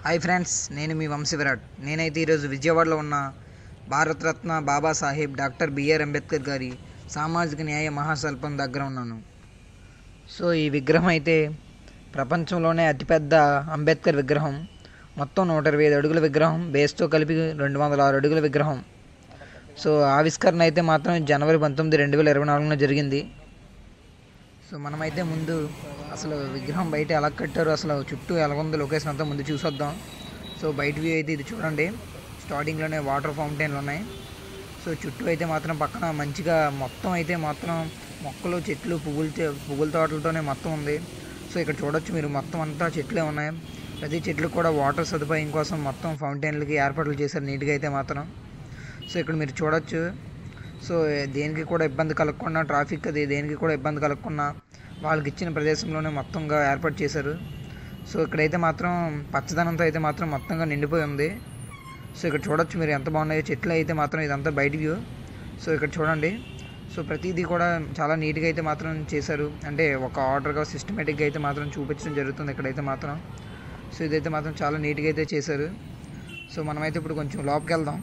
hi friends నేను మీ వంశీ విరాట్ నేనైతే ఈరోజు విజయవాడలో ఉన్న భారతరత్న బాబాసాహెబ్ డాక్టర్ బిఆర్ అంబేద్కర్ గారి సామాజిక న్యాయ మహాశిల్పం దగ్గర ఉన్నాను సో ఈ విగ్రహం అయితే ప్రపంచంలోనే అతిపెద్ద అంబేద్కర్ విగ్రహం మొత్తం నూట ఇరవై ఐదు అడుగుల విగ్రహం బేస్తో కలిపి రెండు వందల ఆరు అడుగుల విగ్రహం సో ఆవిష్కరణ అయితే మాత్రం జనవరి పంతొమ్మిది రెండు వేల ఇరవై నాలుగున జరిగింది సో మనమైతే ముందు అసలు విగ్రహం బయట ఎలా కట్టారు అసలు చుట్టూ ఎలా ఉంది లొకేషన్ అంతా ముందు చూసొద్దాం సో బయట వ్యూ అయితే ఇది చూడండి స్టార్టింగ్లోనే వాటర్ ఫౌంటైన్లు ఉన్నాయి సో చుట్టూ అయితే మాత్రం పక్కన మంచిగా మొత్తం అయితే మాత్రం మొక్కలు చెట్లు పువ్వులు చే- పువ్వుల తోటలతోనే మొత్తం ఉంది సో ఇక్కడ చూడొచ్చు మీరు మొత్తం అంతా చెట్లే ఉన్నాయి ప్రతి చెట్లు కూడా వాటర్ సదుపాయం కోసం మొత్తం ఫౌంటైన్లకి ఏర్పాట్లు చేశారు నీట్గా అయితే మాత్రం సో ఇక్కడ మీరు చూడొచ్చు సో దేనికి కూడా ఇబ్బంది కలగకుండా ట్రాఫిక్ అది దేనికి కూడా ఇబ్బంది కలగకుండా వాళ్ళకి ఇచ్చిన ప్రదేశంలోనే మొత్తంగా ఏర్పాటు చేశారు సో ఇక్కడైతే మాత్రం పచ్చదనంతో అయితే మాత్రం మొత్తంగా నిండిపోయి ఉంది సో ఇక్కడ చూడొచ్చు మీరు ఎంత బాగున్నాయో చెట్లు అయితే మాత్రం ఇదంతా బయట వ్యూ సో ఇక్కడ చూడండి సో ప్రతిదీ కూడా చాలా నీట్గా అయితే మాత్రం చేశారు అంటే ఒక ఆర్డర్గా సిస్టమేటిక్గా అయితే మాత్రం చూపించడం జరుగుతుంది ఇక్కడైతే మాత్రం సో ఇదైతే మాత్రం చాలా నీట్గా అయితే చేశారు సో మనమైతే ఇప్పుడు కొంచెం లోపలికి వెళ్దాం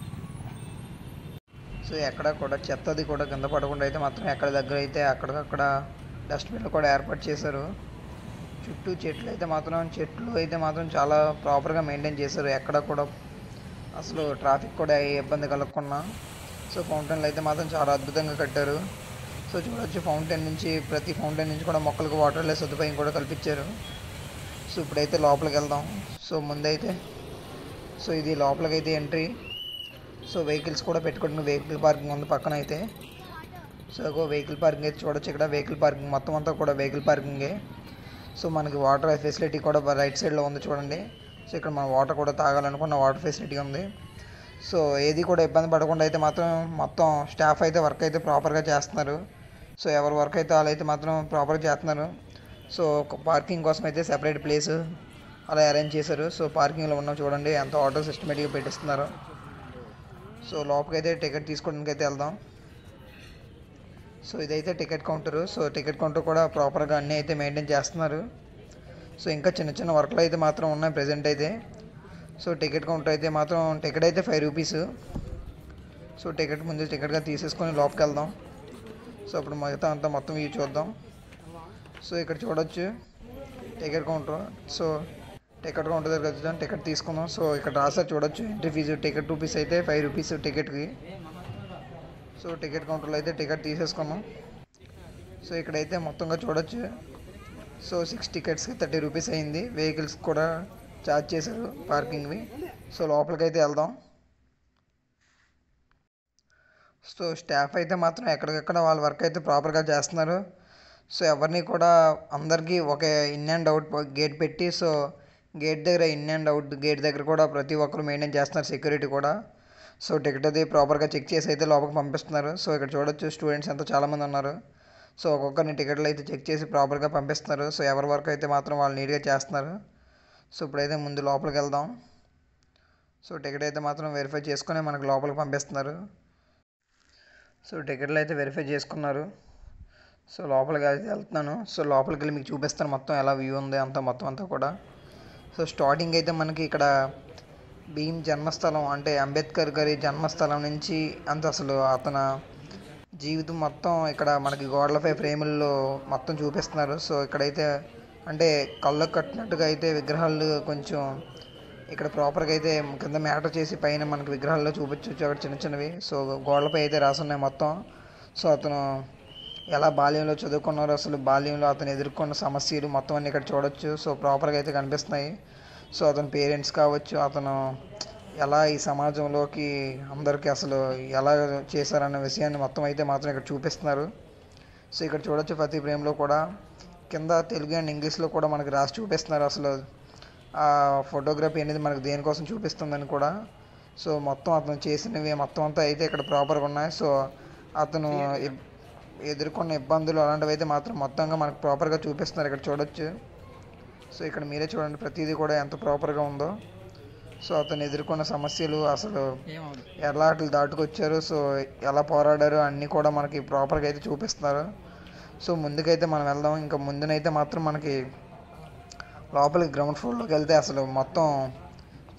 సో ఎక్కడ కూడా చెత్తది కూడా కింద పడకుండా అయితే మాత్రం ఎక్కడ దగ్గర అయితే అక్కడికక్కడ డస్ట్బిన్లు కూడా ఏర్పాటు చేశారు చుట్టూ చెట్లు అయితే మాత్రం చెట్లు అయితే మాత్రం చాలా ప్రాపర్గా మెయింటైన్ చేశారు ఎక్కడ కూడా అసలు ట్రాఫిక్ కూడా ఏ ఇబ్బంది కలగకుండా సో ఫౌంటైన్లు అయితే మాత్రం చాలా అద్భుతంగా కట్టారు సో చూడొచ్చు ఫౌంటైన్ నుంచి ప్రతి ఫౌంటైన్ నుంచి కూడా మొక్కలకు వాటర్ వెళ్ళే సదుపాయం కూడా కల్పించారు సో ఇప్పుడైతే లోపలికి వెళ్దాం సో ముందైతే సో ఇది లోపలికి అయితే ఎంట్రీ సో వెహికల్స్ కూడా పెట్టుకుంటున్న వెహికల్ పార్కింగ్ ఉంది పక్కన అయితే సో ఒక వెహికల్ పార్కింగ్ అయితే చూడొచ్చు ఇక్కడ వెహికల్ పార్కింగ్ మొత్తం అంతా కూడా వెహికల్ పార్కింగే సో మనకి వాటర్ ఫెసిలిటీ కూడా రైట్ సైడ్లో ఉంది చూడండి సో ఇక్కడ మనం వాటర్ కూడా తాగాలనుకున్న వాటర్ ఫెసిలిటీ ఉంది సో ఏది కూడా ఇబ్బంది పడకుండా అయితే మాత్రం మొత్తం స్టాఫ్ అయితే వర్క్ అయితే ప్రాపర్గా చేస్తున్నారు సో ఎవరి వర్క్ అయితే వాళ్ళు అయితే మాత్రం ప్రాపర్గా చేస్తున్నారు సో పార్కింగ్ కోసం అయితే సెపరేట్ ప్లేస్ అలా అరేంజ్ చేశారు సో పార్కింగ్లో ఉన్నాం చూడండి ఎంత ఆటో సిస్టమేటిక్గా పెట్టిస్తున్నారు సో లోపలికైతే టికెట్ తీసుకోవడానికి అయితే వెళ్దాం సో ఇదైతే ticket counter so ticket counter కూడా ప్రాపర్గా అన్నీ అయితే మెయింటైన్ చేస్తున్నారు సో ఇంకా చిన్న చిన్న వర్క్లు అయితే మాత్రం ఉన్నాయి ప్రజెంట్ అయితే సో టికెట్ కౌంటర్ అయితే మాత్రం టికెట్ అయితే ఫైవ్ రూపీస్ సో టికెట్ ముందు టికెట్గా తీసేసుకొని లోపలికి వెళ్దాం సో అప్పుడు మిగతా అంతా మొత్తం వ్యూ చూద్దాం సో ఇక్కడ చూడొచ్చు ticket counter so ticket counter దగ్గర వచ్చాం టికెట్ తీసుకుందాం సో ఇక్కడ రాసారు చూడొచ్చు ఎంట్రీ ఫీజు టికెట్ రూపీస్ అయితే ఫైవ్ రూపీస్ టికెట్కి సో టికెట్ కౌంటర్లో అయితే టికెట్ తీసేసుకున్నాం సో ఇక్కడైతే మొత్తంగా చూడొచ్చు సో సిక్స్ టికెట్స్కి థర్టీ రూపీస్ అయింది వెహికల్స్ కూడా ఛార్జ్ చేశారు పార్కింగ్వి సో లోపలికి అయితే వెళ్దాం సో స్టాఫ్ అయితే మాత్రం ఎక్కడికక్కడ వాళ్ళ వర్క్ అయితే ప్రాపర్గా చేస్తున్నారు సో ఎవరిని కూడా అందరికీ ఒక ఇన్ అండ్ అవుట్ గేట్ పెట్టి సో గేట్ దగ్గర ఇన్ అండ్ అవుట్ గేట్ దగ్గర కూడా ప్రతి ఒక్కరు మెయింటైన్ చేస్తున్నారు సెక్యూరిటీ కూడా సో టికెట్ అది ప్రాపర్గా చెక్ చేసి అయితే లోపలికి పంపిస్తున్నారు సో ఇక్కడ చూడొచ్చు స్టూడెంట్స్ అంతా చాలామంది ఉన్నారు సో ఒక్కొక్కరిని టికెట్లు అయితే చెక్ చేసి ప్రాపర్గా పంపిస్తున్నారు సో ఎవరి వర్క్ అయితే మాత్రం వాళ్ళు నీట్గా చేస్తున్నారు సో ఇప్పుడైతే ముందు లోపలికి వెళ్దాం సో టికెట్ అయితే మాత్రం వెరిఫై చేసుకొని మనకు లోపలికి పంపిస్తున్నారు సో టికెట్లు అయితే వెరిఫై చేసుకున్నారు సో లోపలికి అయితే వెళ్తున్నాను సో లోపలికి వెళ్ళి మీకు చూపిస్తాను మొత్తం ఎలా వ్యూ ఉంది అంతా మొత్తం అంతా కూడా సో స్టార్టింగ్ అయితే మనకి ఇక్కడ భీమ్ జన్మస్థలం అంటే అంబేద్కర్ గారి జన్మస్థలం నుంచి అంత అసలు అతను జీవితం మొత్తం ఇక్కడ మనకి గోడలపై ఫ్రేముల్లో మొత్తం చూపిస్తున్నారు సో ఇక్కడైతే అంటే కళ్ళకు కట్టినట్టుగా అయితే విగ్రహాలు కొంచెం ఇక్కడ ప్రాపర్గా అయితే కింద మ్యాటర్ చేసి పైన మనకి విగ్రహాల్లో చూపించవచ్చు అక్కడ చిన్న చిన్నవి సో గోడలపై అయితే రాసున్నాయి మొత్తం సో అతను ఎలా బాల్యంలో చదువుకున్నారో అసలు బాల్యంలో అతను ఎదుర్కొన్న సమస్యలు మొత్తం అన్ని ఇక్కడ చూడొచ్చు సో ప్రాపర్గా అయితే కనిపిస్తున్నాయి సో అతని పేరెంట్స్ కావచ్చు అతను ఎలా ఈ సమాజంలోకి అందరికీ అసలు ఎలా చేశారన్న విషయాన్ని మొత్తం అయితే మాత్రం ఇక్కడ చూపిస్తున్నారు సో ఇక్కడ చూడొచ్చు ప్రతి ఫ్రేమ్లో కూడా కింద తెలుగు అండ్ ఇంగ్లీష్లో కూడా మనకి రాసి చూపిస్తున్నారు అసలు ఆ ఫోటోగ్రఫీ అనేది మనకు దేనికోసం చూపిస్తుందని కూడా సో మొత్తం అతను చేసినవి మొత్తం అంతా అయితే ఇక్కడ ప్రాపర్గా ఉన్నాయి సో అతను ఇబ్- ఎదుర్కొన్న ఇబ్బందులు అలాంటివి అయితే మాత్రం మొత్తంగా మనకు ప్రాపర్గా చూపిస్తున్నారు ఇక్కడ చూడొచ్చు సో ఇక్కడ మీరే చూడండి ప్రతిదీ కూడా ఎంత ప్రాపర్గా ఉందో సో అతను ఎదుర్కొన్న సమస్యలు అసలు ఎలా అట్లా దాటుకొచ్చారు సో ఎలా పోరాడారు అన్నీ కూడా మనకి ప్రాపర్గా అయితే చూపిస్తున్నారు సో ముందుకైతే మనం వెళ్దాం ఇంకా ముందునైతే మాత్రం మనకి లోపలికి గ్రౌండ్ ఫ్లోర్లోకి వెళ్తే అసలు మొత్తం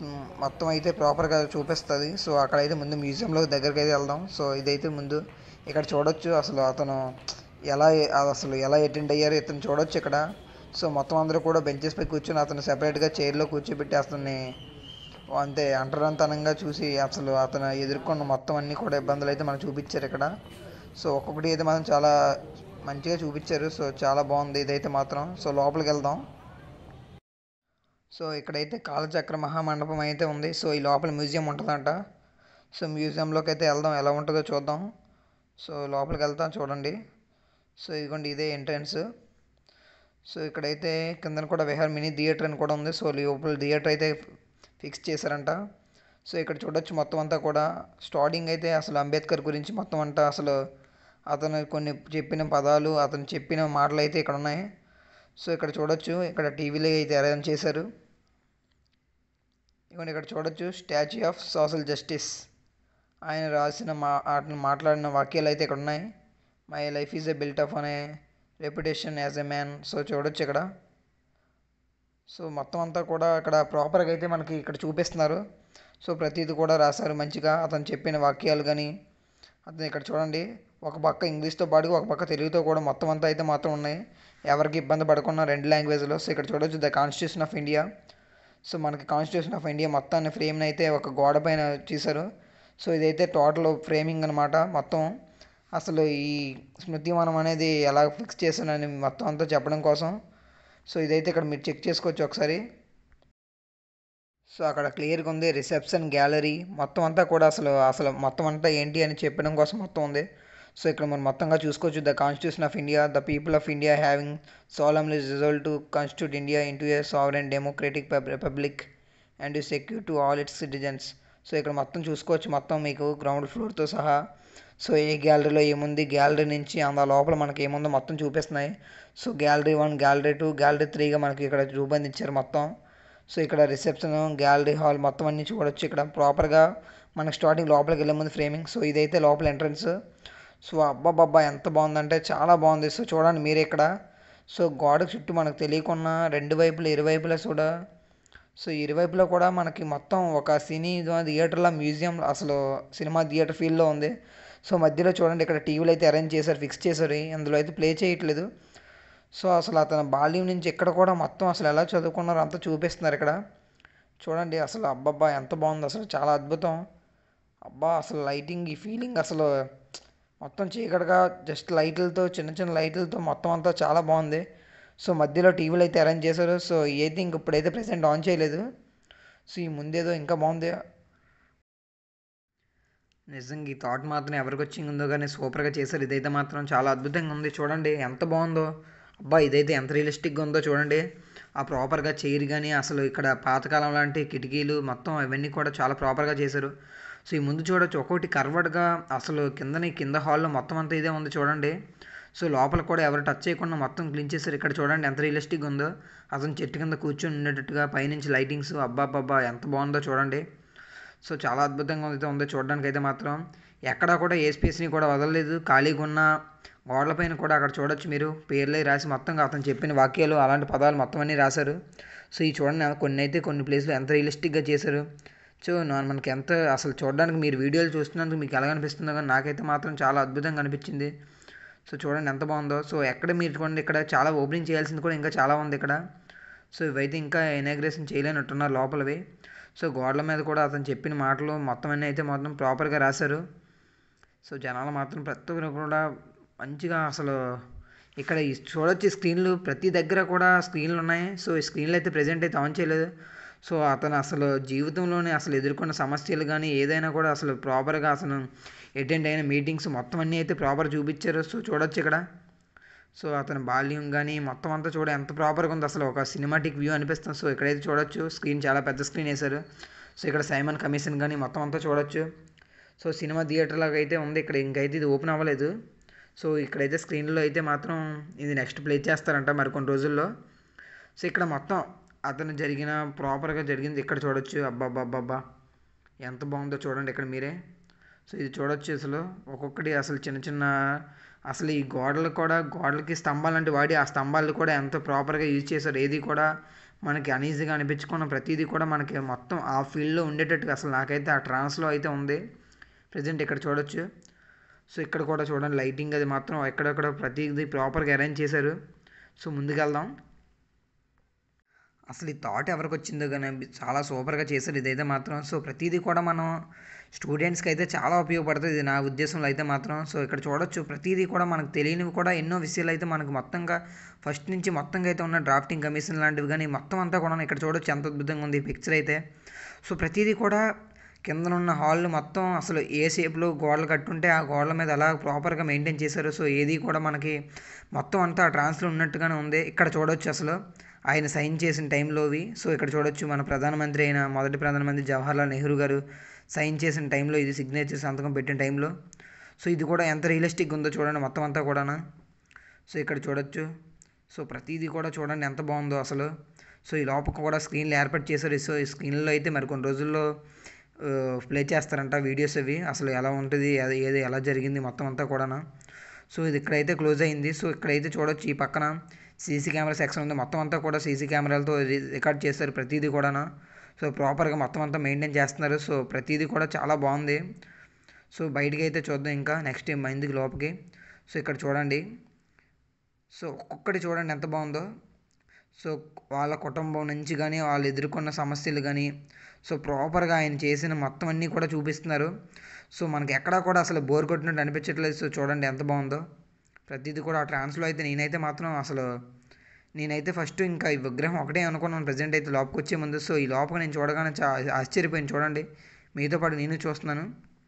మ్, మొత్తం అయితే ప్రాపర్గా చూపిస్తుంది సో అక్కడైతే ముందు మ్యూజియంలో దగ్గరికి అయితే వెళ్దాం సో ఇదైతే ముందు ఇక్కడ చూడొచ్చు అసలు అతను ఎలా అసలు ఎలా అటెండ్ అయ్యారు ఇతను చూడొచ్చు ఇక్కడ సో మొత్తం అందరూ కూడా బెంచెస్ పై కూర్చొని అతను సెపరేట్గా చైర్లో కూర్చోబెట్టి అతన్ని అంతే అంటరాంతనంగా చూసి అసలు అతను ఎదుర్కొన్న మొత్తం అన్నీ కూడా ఇబ్బందులు అయితే మనకు చూపించారు ఇక్కడ సో ఒక్కొక్కటి అయితే మాత్రం చాలా మంచిగా చూపించారు సో చాలా బాగుంది ఇదైతే మాత్రం సో లోపలికి వెళ్దాం సో ఇక్కడైతే కాలచక్ర మహామండపం అయితే ఉంది సో ఈ లోపల మ్యూజియం ఉంటుందంట సో మ్యూజియంలోకి అయితే వెళ్దాం ఎలా ఉంటుందో చూద్దాం సో లోపలికి వెళ్తాం చూడండి సో ఇదిగోండి ఇదే ఎంట్రన్స్ సో ఇక్కడైతే కిందన కూడా విహార్ మినీ థియేటర్ అని కూడా ఉంది సో లోపల థియేటర్ అయితే ఫిక్స్ చేశారంట సో ఇక్కడ చూడొచ్చు మొత్తం అంతా కూడా స్టార్టింగ్ అయితే అసలు అంబేద్కర్ గురించి మొత్తం అంతా అసలు అతను కొన్ని చెప్పిన పదాలు అతను చెప్పిన మాటలు అయితే ఇక్కడ ఉన్నాయి సో ఇక్కడ చూడొచ్చు ఇక్కడ టీవీలో అయితే అరేంజ్ చేశారు ఇదిగోండి ఇక్కడ చూడొచ్చు స్టాచ్యూ ఆఫ్ సోషల్ జస్టిస్ ఆయన రాసిన మా అతను మాట్లాడిన వాక్యాలు అయితే ఇక్కడ ఉన్నాయి my life is a built up అనే reputation as a man so చూడొచ్చు ఇక్కడ సో మొత్తం అంతా కూడా ఇక్కడ ప్రాపర్గా అయితే మనకి ఇక్కడ చూపిస్తున్నారు సో ప్రతిదీ కూడా రాశారు మంచిగా అతను చెప్పిన వాక్యాలు కానీ అతను ఇక్కడ చూడండి ఒక పక్క ఇంగ్లీష్తో పాటు ఒక పక్క తెలుగుతో కూడా మొత్తం అంతా అయితే మాత్రం ఉన్నాయి ఎవరికి ఇబ్బంది పడకుండా రెండు లాంగ్వేజ్లో సో ఇక్కడ చూడొచ్చు the constitution of India so మనకి కాన్స్టిట్యూషన్ ఆఫ్ ఇండియా మొత్తాన్ని ఫ్రేమ్ని అయితే ఒక గోడ పైన చేశారు సో ఇదైతే టోటల్ ఫ్రేమింగ్ అనమాట మొత్తం అసలు ఈ స్మృతివనం అనేది ఎలా ఫిక్స్ చేశానని మొత్తం అంతా చెప్పడం కోసం సో ఇదైతే ఇక్కడ మీరు చెక్ చేసుకోవచ్చు ఒకసారి సో అక్కడ క్లియర్గా ఉంది రిసెప్షన్ గ్యాలరీ మొత్తం అంతా కూడా అసలు అసలు మొత్తం అంతా ఏంటి అని చెప్పడం కోసం మొత్తం ఉంది సో ఇక్కడ మనం మొత్తంగా చూసుకోవచ్చు the constitution of India the people of India having solemnly resolved to constitute India into a sovereign democratic pub- republic and to secure to all its citizens so ఇక్కడ మొత్తం చూసుకోవచ్చు మొత్తం మీకు గ్రౌండ్ ఫ్లోర్తో సహా సో ఏ గ్యాలరీలో ఏముంది గ్యాలరీ నుంచి అంద లోపల మనకి ఏముందో మొత్తం చూపిస్తున్నాయి so gallery one gallery two gallery త్రీగా మనకి ఇక్కడ రూపొందించారు మొత్తం సో ఇక్కడ రిసెప్షన్ గ్యాలరీ హాల్ మొత్తం అన్నీ చూడొచ్చు ఇక్కడ ప్రాపర్గా మనకి స్టార్టింగ్ లోపలికి వెళ్ళే ముందు ఫ్రేమింగ్ సో ఇదైతే లోపల ఎంట్రన్స్ సో అబ్బాబ్బా ఎంత బాగుందంటే చాలా బాగుంది సో చూడండి మీరు ఇక్కడ సో గోడకు చుట్టూ మనకు తెలియకుండా రెండు వైపులా ఇరువైపులా కూడా సో ఇరువైపులా కూడా మనకి మొత్తం ఒక సినీ థియేటర్లో మ్యూజియం అసలు సినిమా థియేటర్ ఫీల్డ్లో ఉంది సో మధ్యలో చూడండి ఇక్కడ టీవీలు అయితే అరేంజ్ చేశారు ఫిక్స్ చేశారు అందులో అయితే ప్లే చేయట్లేదు సో అసలు అతను బాల్యం నుంచి ఇక్కడ కూడా మొత్తం అసలు ఎలా చదువుకున్నారో అంతా చూపిస్తున్నారు ఇక్కడ చూడండి అసలు అబ్బబ్బా ఎంత బాగుంది అసలు చాలా అద్భుతం అబ్బా అసలు లైటింగ్ ఈ ఫీలింగ్ అసలు మొత్తం చీకటిగా జస్ట్ లైట్లతో చిన్న చిన్న లైట్లతో మొత్తం అంతా చాలా బాగుంది సో మధ్యలో టీవీలు అయితే అరేంజ్ చేశారు సో ఏది ఇంక ఇప్పుడైతే ప్రెసెంట్ ఆన్ చేయలేదు సో ఈ ముందేదో ఇంకా బాగుంది నిజంగా ఈ థాట్ మాత్రం ఎవరికి వచ్చిందో కానీ సూపర్గా చేశారు ఇదైతే మాత్రం చాలా అద్భుతంగా ఉంది చూడండి ఎంత బాగుందో అబ్బా ఇదైతే ఎంత రియలిస్టిక్గా ఉందో చూడండి ఆ ప్రాపర్గా చైర్ కానీ అసలు ఇక్కడ పాతకాలం లాంటి కిటికీలు మొత్తం అవన్నీ కూడా చాలా ప్రాపర్గా చేశారు సో ఈ ముందు చూడొచ్చు ఒక్కొక్కటి కర్వర్డ్గా అసలు కిందని కింద హాల్లో మొత్తం అంతా ఇదే ఉంది చూడండి సో లోపల కూడా ఎవరు టచ్ చేయకుండా మొత్తం క్లీన్ చేశారు ఇక్కడ చూడండి ఎంత రియలిస్టిక్గా ఉందో అతను చెట్టు కింద కూర్చొని ఉండేటట్టుగా పైనుంచి లైటింగ్స్ అబ్బా అబ్బా ఎంత బాగుందో చూడండి సో చాలా అద్భుతంగా అయితే ఉంది చూడడానికి అయితే మాత్రం ఎక్కడా కూడా ఏ స్పేస్ని కూడా వదలలేదు ఖాళీగా ఉన్న గోడలపైన కూడా అక్కడ చూడొచ్చు మీరు పేర్లే రాసి మొత్తంగా అతను చెప్పిన వాక్యాలు అలాంటి పదాలు మొత్తం అన్నీ రాశారు సో ఈ చూడండి కొన్ని అయితే కొన్ని ప్లేస్లు ఎంత రియలిస్టిక్గా చేశారు సో నా- మనకి ఎంత అసలు చూడడానికి మీరు వీడియోలు చూస్తున్నందుకు మీకు ఎలా అనిపిస్తుందో కానీ నాకైతే మాత్రం చాలా అద్భుతంగా అనిపించింది సో చూడండి ఎంత బాగుందో సో ఎక్కడ మీరు చూడండి ఇక్కడ చాలా ఓపెనింగ్ చేయాల్సింది కూడా ఇంకా చాలా ఉంది ఇక్కడ సో ఇవైతే ఇంకా ఇనాగ్రేషన్ చేయలేనట్టున్నారు లోపలవి సో గోడల మీద కూడా అతను చెప్పిన మాటలు మొత్తం అన్నీ అయితే మొత్తం ప్రాపర్గా రాశారు సో జనాలు మాత్రం ప్రతి ఒక్కరు కూడా మంచిగా అసలు ఇక్కడ ఈ చూడొచ్చు ఈ స్క్రీన్లు ప్రతి దగ్గర కూడా స్క్రీన్లు ఉన్నాయి సో ఈ స్క్రీన్లు అయితే ప్రజెంట్ అయితే ఆన్ చేయలేదు సో అతను అసలు జీవితంలోనే అసలు ఎదుర్కొన్న సమస్యలు కానీ ఏదైనా కూడా అసలు ప్రాపర్గా అసలు అటెండ్ అయిన మీటింగ్స్ మొత్తం అన్నీ అయితే ప్రాపర్ చూపించారు సో చూడొచ్చు ఇక్కడ సో అతని బాల్యం కానీ మొత్తం అంతా చూడ ఎంత ప్రాపర్గా ఉంది అసలు ఒక సినిమాటిక్ వ్యూ అనిపిస్తుంది సో ఇక్కడైతే చూడొచ్చు స్క్రీన్ చాలా పెద్ద స్క్రీన్ వేశారు సో ఇక్కడ సైమన్ కమిషన్ కానీ మొత్తం అంతా చూడొచ్చు సో సినిమా థియేటర్ లాగా అయితే ఉంది ఇక్కడ ఇంకైతే ఇది ఓపెన్ అవ్వలేదు సో ఇక్కడైతే స్క్రీన్లో అయితే మాత్రం ఇది నెక్స్ట్ ప్లే చేస్తారంట మరి కొన్ని రోజుల్లో సో ఇక్కడ మొత్తం అతను జరిగిన ప్రాపర్గా జరిగింది ఇక్కడ చూడొచ్చు అబ్బాబ్బాబ్బా ఎంత బాగుందో చూడండి ఇక్కడ మీరే సో ఇది చూడొచ్చు అసలు ఒక్కొక్కటి అసలు చిన్న చిన్న అసలు ఈ గోడలు కూడా గోడలకి స్తంభాలు అంటే వాడి ఆ స్తంభాలు కూడా ఎంత ప్రాపర్గా యూజ్ చేశారు ఏది కూడా మనకి అనీజీగా అనిపించుకున్న ప్రతిదీ కూడా మనకి మొత్తం ఆ ఫీల్డ్లో ఉండేటట్టుగా అసలు నాకైతే ఆ ట్రాన్స్లో అయితే ఉంది ప్రజెంట్ ఇక్కడ చూడొచ్చు సో ఇక్కడ కూడా చూడండి లైటింగ్ అది మాత్రం ఎక్కడెక్కడ ప్రతిదీ ప్రాపర్గా అరేంజ్ చేశారు సో ముందుకెళ్దాం అసలు ఈ థాట్ ఎవరికి వచ్చిందో కానీ చాలా సూపర్గా చేశారు ఇదైతే మాత్రం సో ప్రతిదీ కూడా మనం స్టూడెంట్స్కి అయితే చాలా ఉపయోగపడుతుంది ఇది నా ఉద్దేశంలో అయితే మాత్రం సో ఇక్కడ చూడొచ్చు ప్రతిదీ కూడా మనకు తెలియనివి కూడా ఎన్నో విషయాలు అయితే మనకు మొత్తంగా ఫస్ట్ నుంచి మొత్తంగా అయితే ఉన్న డ్రాఫ్టింగ్ కమిషన్ లాంటివి కానీ మొత్తం అంతా కూడా ఇక్కడ చూడొచ్చు ఎంత అద్భుతంగా ఉంది ఈ పిక్చర్ అయితే సో ప్రతిదీ కూడా కింద ఉన్న హాల్ మొత్తం అసలు ఏ షేప్లో గోడలు కట్టుంటే ఆ గోడల మీద అలా ప్రాపర్గా మెయింటైన్ చేశారు సో ఏది కూడా మనకి మొత్తం అంతా ట్రాన్స్లో ఉన్నట్టుగానే ఉంది ఇక్కడ చూడొచ్చు అసలు ఆయన సైన్ చేసిన టైంలోవి సో ఇక్కడ చూడొచ్చు మన ప్రధానమంత్రి అయిన మొదటి ప్రధానమంత్రి జవహర్లాల్ నెహ్రూ గారు సైన్ చేసిన టైంలో ఇది సిగ్నేచర్ సంతకం పెట్టిన టైంలో సో ఇది కూడా ఎంత రియలిస్టిక్ ఉందో చూడండి మొత్తం అంతా కూడా సో ఇక్కడ చూడొచ్చు సో ప్రతిదీ కూడా చూడండి ఎంత బాగుందో అసలు సో ఈ లోపల కూడా స్క్రీన్లు ఏర్పాటు చేశారు సో ఈ స్క్రీన్లో అయితే మరి కొన్ని రోజుల్లో ప్లే చేస్తారంట వీడియోస్ అవి అసలు ఎలా ఉంటుంది అది ఏది ఎలా జరిగింది మొత్తం అంతా కూడా సో ఇది ఇక్కడైతే క్లోజ్ అయింది సో ఇక్కడైతే చూడొచ్చు ఈ పక్కన సీసీ కెమెరా సెక్షన్ ఉంది మొత్తం అంతా కూడా సీసీ కెమెరాలతో రికార్డ్ చేస్తారు ప్రతిదీ కూడా సో ప్రాపర్గా మొత్తం అంతా మెయింటైన్ చేస్తున్నారు సో ప్రతిదీ కూడా చాలా బాగుంది సో బయటికి అయితే చూద్దాం ఇంకా నెక్స్ట్ మైందికి లోపలికి సో ఇక్కడ చూడండి సో ఒక్కొక్కటి చూడండి ఎంత బాగుందో సో వాళ్ళ కుటుంబం నుంచి కానీ వాళ్ళు ఎదుర్కొన్న సమస్యలు కానీ సో ప్రాపర్గా ఆయన చేసిన మొత్తం అన్నీ కూడా చూపిస్తున్నారు సో మనకి ఎక్కడా కూడా అసలు బోర్ కొట్టినట్టు అనిపించట్లేదు సో చూడండి ఎంత బాగుందో ప్రతిదీ కూడా ఆ ట్రాన్స్లో అయితే నేనైతే మాత్రం అసలు నేనైతే ఫస్ట్ ఇంకా ఈ విగ్రహం ఒకటే అనుకున్నాను ప్రజెంట్ అయితే లోపలికి వచ్చే ముందు సో ఈ లోపల నేను చూడగానే చా ఆశ్చర్యపోయింది చూడండి మీతో పాటు నేను చూస్తున్నాను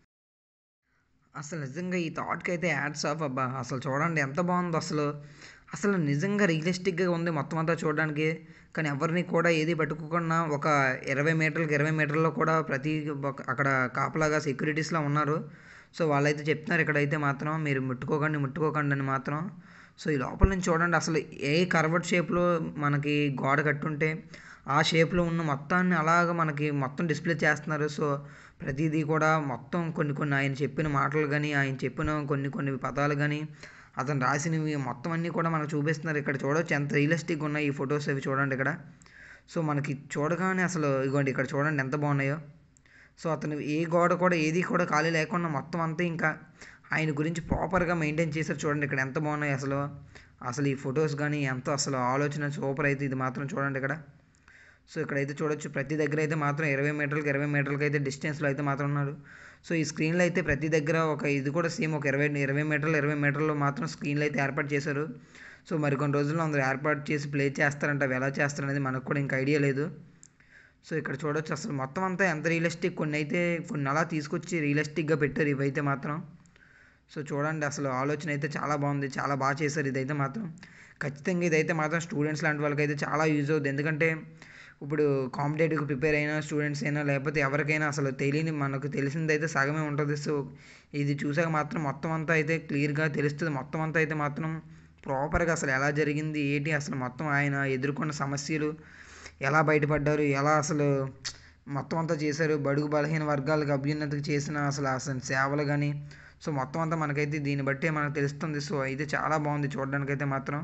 అసలు నిజంగా ఈ థాట్కి అయితే యాడ్స్ ఆఫ్ అబ్బా అసలు చూడండి ఎంత బాగుందో అసలు అసలు నిజంగా రియలిస్టిక్గా ఉంది మొత్తం అంతా చూడడానికి కానీ ఎవరిని కూడా ఏది పట్టుకోకుండా ఒక ఇరవై మీటర్లకు ఇరవై మీటర్లో కూడా ప్రతి అక్కడ కాపలాగా సెక్యూరిటీస్లో ఉన్నారు సో వాళ్ళైతే చెప్తున్నారు ఇక్కడైతే మాత్రం మీరు ముట్టుకోకండి ముట్టుకోకండి అని మాత్రం సో ఈ లోపల నుంచి చూడండి అసలు ఏ కర్వర్డ్ షేప్లో మనకి గోడ కట్టుంటే ఆ షేప్లో ఉన్న మొత్తాన్ని అలాగ మనకి మొత్తం డిస్ప్లే చేస్తున్నారు సో ప్రతిదీ కూడా మొత్తం కొన్ని కొన్ని ఆయన చెప్పిన మాటలు కానీ ఆయన చెప్పిన కొన్ని కొన్ని పదాలు కానీ అతను రాసినవి మొత్తం అన్నీ కూడా మనకు చూపిస్తున్నారు ఇక్కడ చూడవచ్చు ఎంత రియలిస్టిక్ ఉన్నాయి ఈ ఫొటోస్ అవి చూడండి ఇక్కడ సో మనకి చూడగానే అసలు ఇగోండి ఇక్కడ చూడండి ఎంత బాగున్నాయో సో అతను ఏ గోడ కూడా ఏది కూడా ఖాళీ లేకుండా మొత్తం అంతా ఇంకా ఆయన గురించి ప్రాపర్గా మెయింటైన్ చేశారు చూడండి ఇక్కడ ఎంత బాగున్నాయి అసలు అసలు ఈ ఫొటోస్ కానీ ఎంత అసలు ఆలోచన సూపర్ అయితే ఇది మాత్రం చూడండి ఇక్కడ సో ఇక్కడైతే చూడొచ్చు ప్రతి దగ్గర అయితే మాత్రం ఇరవై మీటర్లకి ఇరవై మీటర్లకి అయితే డిస్టెన్స్లో అయితే మాత్రం ఉన్నారు సో ఈ స్క్రీన్లో అయితే ప్రతి దగ్గర ఒక ఇది కూడా సేమ్ ఒక ఇరవై ఇరవై మీటర్లు ఇరవై మీటర్లో మాత్రం స్క్రీన్లు అయితే ఏర్పాటు చేశారు సో మరికొన్ని రోజుల్లో అందరూ ఏర్పాటు చేసి ప్లే చేస్తారంట అవి ఎలా చేస్తారనేది మనకు కూడా ఇంకా ఐడియా లేదు సో ఇక్కడ చూడొచ్చు అసలు మొత్తం అంతా ఎంత రియలిస్టిక్ కొన్ని అయితే కొన్ని అలా తీసుకొచ్చి రియలిస్టిక్గా పెట్టారు ఇవైతే మాత్రం సో చూడండి అసలు ఆలోచన అయితే చాలా బాగుంది చాలా బాగా చేశారు ఇదైతే మాత్రం ఖచ్చితంగా ఇదైతే మాత్రం స్టూడెంట్స్ లాంటి వాళ్ళకైతే చాలా యూజ్ అవుతుంది ఎందుకంటే ఇప్పుడు కాంపిటేటివ్కి ప్రిపేర్ అయిన స్టూడెంట్స్ అయినా లేకపోతే ఎవరికైనా అసలు తెలియని మనకు తెలిసిందైతే సగమే ఉంటుంది సో ఇది చూసాక మాత్రం మొత్తం అంతా అయితే క్లియర్గా తెలుస్తుంది మొత్తం అంతా అయితే మాత్రం ప్రాపర్గా అసలు ఎలా జరిగింది ఏంటి అసలు మొత్తం ఆయన ఎదుర్కొన్న సమస్యలు ఎలా బయటపడ్డారు ఎలా అసలు మొత్తం అంతా చేశారు బడుగు బలహీన వర్గాలకు అభ్యున్నతికి చేసిన అసలు అసలు సేవలు కానీ సో మొత్తం అంతా మనకైతే దీన్ని బట్టే మనకు తెలుస్తుంది సో అయితే చాలా బాగుంది చూడడానికైతే మాత్రం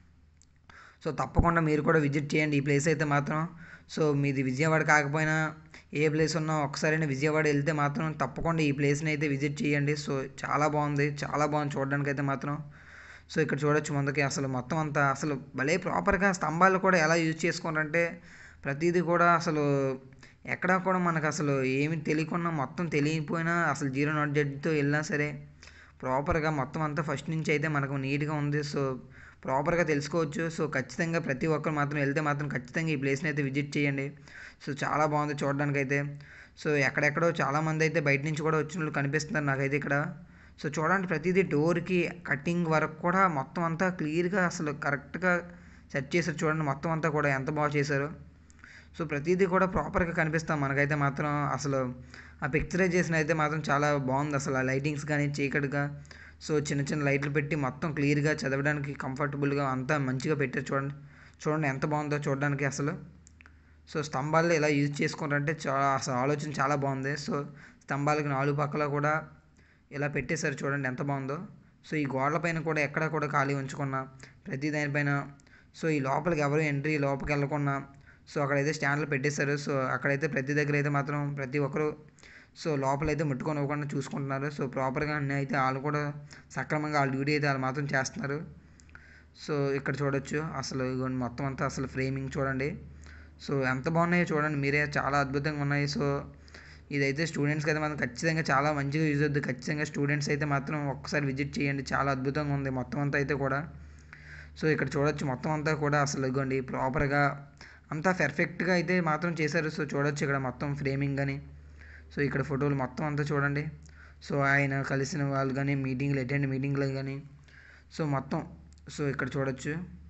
సో తప్పకుండా మీరు కూడా విజిట్ చేయండి ఈ ప్లేస్ అయితే మాత్రం సో మీది విజయవాడ కాకపోయినా ఏ ప్లేస్ ఉన్నా ఒకసారైనా విజయవాడ వెళ్తే మాత్రం తప్పకుండా ఈ ప్లేస్ని అయితే విజిట్ చేయండి సో చాలా బాగుంది చాలా బాగుంది చూడడానికి అయితే మాత్రం సో ఇక్కడ చూడొచ్చు ముందుకి అసలు మొత్తం అంతా అసలు భలే ప్రాపర్గా స్తంభాలు కూడా ఎలా యూజ్ చేసుకున్నారంటే ప్రతిదీ కూడా అసలు ఎక్కడా కూడా మనకు అసలు ఏమి తెలియకుండా మొత్తం తెలియకపోయినా అసలు జీరో నాట్ జెడ్తో వెళ్ళినా సరే ప్రాపర్గా మొత్తం అంతా ఫస్ట్ నుంచి అయితే మనకు నీట్గా ఉంది సో ప్రాపర్గా తెలుసుకోవచ్చు సో ఖచ్చితంగా ప్రతి ఒక్కరు మాత్రం వెళ్తే మాత్రం ఖచ్చితంగా ఈ ప్లేస్ని అయితే విజిట్ చేయండి సో చాలా బాగుంది చూడడానికి అయితే సో ఎక్కడెక్కడో చాలామంది అయితే బయట నుంచి కూడా వచ్చిన వాళ్ళు కనిపిస్తున్నారు నాకైతే ఇక్కడ సో చూడండి ప్రతిదీ డోర్కి కటింగ్ వరకు కూడా మొత్తం అంతా క్లియర్గా అసలు కరెక్ట్గా సెట్ చేశారు చూడండి మొత్తం అంతా కూడా ఎంత బాగా చేశారు సో ప్రతిదీ కూడా ప్రాపర్గా కనిపిస్తాం మనకైతే మాత్రం అసలు ఆ పిక్చరైజేషన్ అయితే మాత్రం చాలా బాగుంది అసలు ఆ లైటింగ్స్ కానీ చీకటిగా సో చిన్న చిన్న లైట్లు పెట్టి మొత్తం క్లియర్గా చదవడానికి కంఫర్టబుల్గా అంతా మంచిగా పెట్టారు చూడండి చూడండి ఎంత బాగుందో చూడడానికి అసలు సో స్తంభాలు ఎలా యూజ్ చేసుకుంటారంటే చాలా అసలు ఆలోచన చాలా బాగుంది సో స్తంభాలకి నాలుగు పక్కల కూడా ఇలా పెట్టేశారు చూడండి ఎంత బాగుందో సో ఈ గోడల పైన కూడా ఎక్కడ కూడా ఖాళీ ఉంచకుండా ప్రతి దానిపైన సో ఈ లోపలికి ఎవరు ఎంట్రీ లోపలికి వెళ్ళకుండా సో అక్కడైతే స్టాండ్లు పెట్టేశారు సో అక్కడైతే ప్రతి దగ్గర అయితే మాత్రం ప్రతి ఒక్కరు సో లోపలైతే ముట్టుకొని ఇవ్వకుండా చూసుకుంటున్నారు సో ప్రాపర్గా అన్నీ అయితే వాళ్ళు కూడా సక్రమంగా వాళ్ళ డ్యూటీ అయితే వాళ్ళు మాత్రం చేస్తున్నారు సో ఇక్కడ చూడొచ్చు అసలు ఇగోండి మొత్తం అంతా అసలు ఫ్రేమింగ్ చూడండి సో ఎంత బాగున్నాయో చూడండి మీరే చాలా అద్భుతంగా ఉన్నాయి సో ఇదైతే స్టూడెంట్స్కి అయితే మాత్రం ఖచ్చితంగా చాలా మంచిగా యూజ్ అవుతుంది ఖచ్చితంగా స్టూడెంట్స్ అయితే మాత్రం ఒక్కసారి విజిట్ చేయండి చాలా అద్భుతంగా ఉంది మొత్తం అంతా అయితే కూడా సో ఇక్కడ చూడొచ్చు మొత్తం అంతా కూడా అసలు ఇగోండి ప్రాపర్గా అంతా పర్ఫెక్ట్గా అయితే మాత్రం చేశారు సో చూడొచ్చు ఇక్కడ మొత్తం ఫ్రేమింగ్ కానీ సో ఇక్కడ ఫోటోలు మొత్తం అంతా చూడండి సో ఆయన కలిసిన వాళ్ళు కానీ మీటింగ్లు అటెండ్ మీటింగ్లు కానీ సో మొత్తం సో ఇక్కడ చూడొచ్చు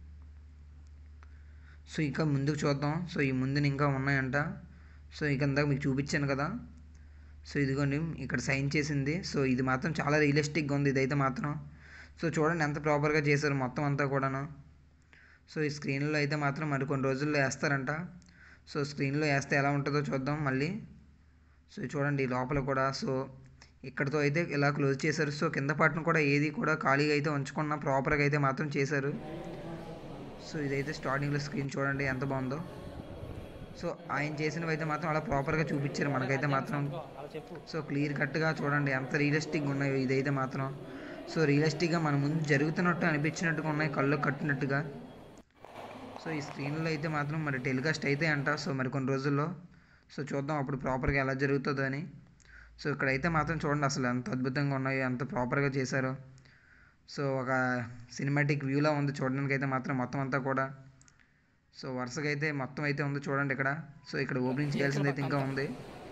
సో ఇంకా ముందుకు చూద్దాం సో ఈ ముందున ఇంకా ఉన్నాయంట సో ఇక ఇందాక మీకు చూపించాను కదా సో ఇదిగోండి ఇక్కడ సైన్ చేసింది సో ఇది మాత్రం చాలా రియలిస్టిక్గా ఉంది ఇదైతే మాత్రం సో చూడండి ఎంత ప్రాపర్గా చేశారు మొత్తం అంతా కూడాను సో ఈ స్క్రీన్లో అయితే మాత్రం మరి కొన్ని రోజుల్లో వేస్తారంట సో స్క్రీన్లో వేస్తే ఎలా ఉంటుందో చూద్దాం మళ్ళీ సో చూడండి లోపల కూడా సో ఇక్కడతో అయితే ఇలా క్లోజ్ చేశారు సో కింద పాటను కూడా ఏది కూడా ఖాళీగా అయితే ఉంచకుండా ప్రాపర్గా అయితే మాత్రం చేశారు సో ఇదైతే స్టార్టింగ్లో స్క్రీన్ చూడండి ఎంత బాగుందో సో ఆయన చేసినవి అయితే మాత్రం అలా ప్రాపర్గా చూపించారు మనకైతే మాత్రం సో క్లియర్ కట్గా చూడండి ఎంత రియలిస్టిక్గా ఉన్నాయో ఇదైతే మాత్రం సో రియలిస్టిక్గా మన ముందు జరుగుతున్నట్టు అనిపించినట్టుగా ఉన్నాయి కళ్ళు కట్టినట్టుగా సో ఈ స్క్రీన్లో అయితే మాత్రం మరి టెలికాస్ట్ అయితే అంట సో మరి కొన్ని రోజుల్లో సో చూద్దాం అప్పుడు ప్రాపర్గా ఎలా జరుగుతుందో అని సో ఇక్కడైతే మాత్రం చూడండి అసలు ఎంత అద్భుతంగా ఉన్నాయో ఎంత ప్రాపర్గా చేశారో సో ఒక సినిమాటిక్ వ్యూలా ఉంది చూడడానికి అయితే మాత్రం మొత్తం అంతా కూడా సో వరుసగా అయితే మొత్తం అయితే ఉంది చూడండి ఇక్కడ సో ఇక్కడ ఓపెనింగ్ చేయాల్సింది అయితే ఇంకా ఉంది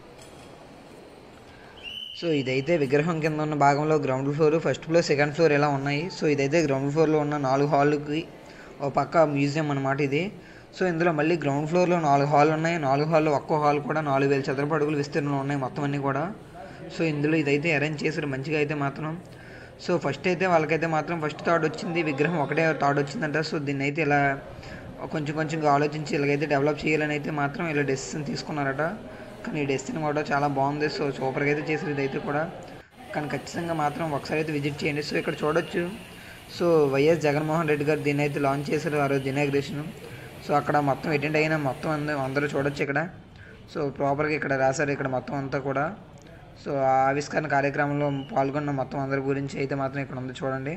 సో ఇదైతే విగ్రహం కింద ఉన్న భాగంలో ground floor first floor second floor ఇలా ఉన్నాయి సో ఇదైతే గ్రౌండ్ ఫ్లోర్లో ఉన్న నాలుగు హాల్కి ఒక పక్క మ్యూజియం అనమాట ఇది సో ఇందులో మళ్ళీ గ్రౌండ్ ఫ్లోర్లో నాలుగు హాల్ ఉన్నాయి నాలుగు హాల్లో ఒక్కో హాల్ కూడా నాలుగు వేల చదరపు అడుగులు విస్తీర్ణంలో ఉన్నాయి మొత్తం అన్నీ కూడా సో ఇందులో ఇదైతే అరేంజ్ చేశారు మంచిగా అయితే మాత్రం సో ఫస్ట్ అయితే వాళ్ళకైతే మాత్రం ఫస్ట్ థాట్ వచ్చింది విగ్రహం ఒకటే థాట్ వచ్చిందంట సో దీన్ని అయితే ఇలా కొంచెం కొంచెంగా ఆలోచించి ఇలాగైతే డెవలప్ చేయాలని అయితే మాత్రం ఇలా డెసిషన్ తీసుకున్నారట కానీ ఈ డెసిషన్ కూడా చాలా బాగుంది సో సూపర్గా అయితే చేశారు ఇదైతే కూడా కానీ ఖచ్చితంగా మాత్రం ఒకసారి అయితే విజిట్ చేయండి సో ఇక్కడ చూడొచ్చు సో వైఎస్ జగన్మోహన్ రెడ్డి గారు దీన్ని అయితే లాంచ్ చేశారు ఆ రోజు ఇనాగ్రేషన్ సో అక్కడ మొత్తం అటెండ్ అయిన మొత్తం అంద- అందరూ చూడొచ్చు ఇక్కడ సో ప్రాపర్గా ఇక్కడ రాశారు ఇక్కడ మొత్తం అంతా కూడా సో ఆ ఆవిష్కరణ కార్యక్రమంలో పాల్గొన్న మొత్తం అందరి గురించి అయితే మాత్రం ఇక్కడ ఉంది చూడండి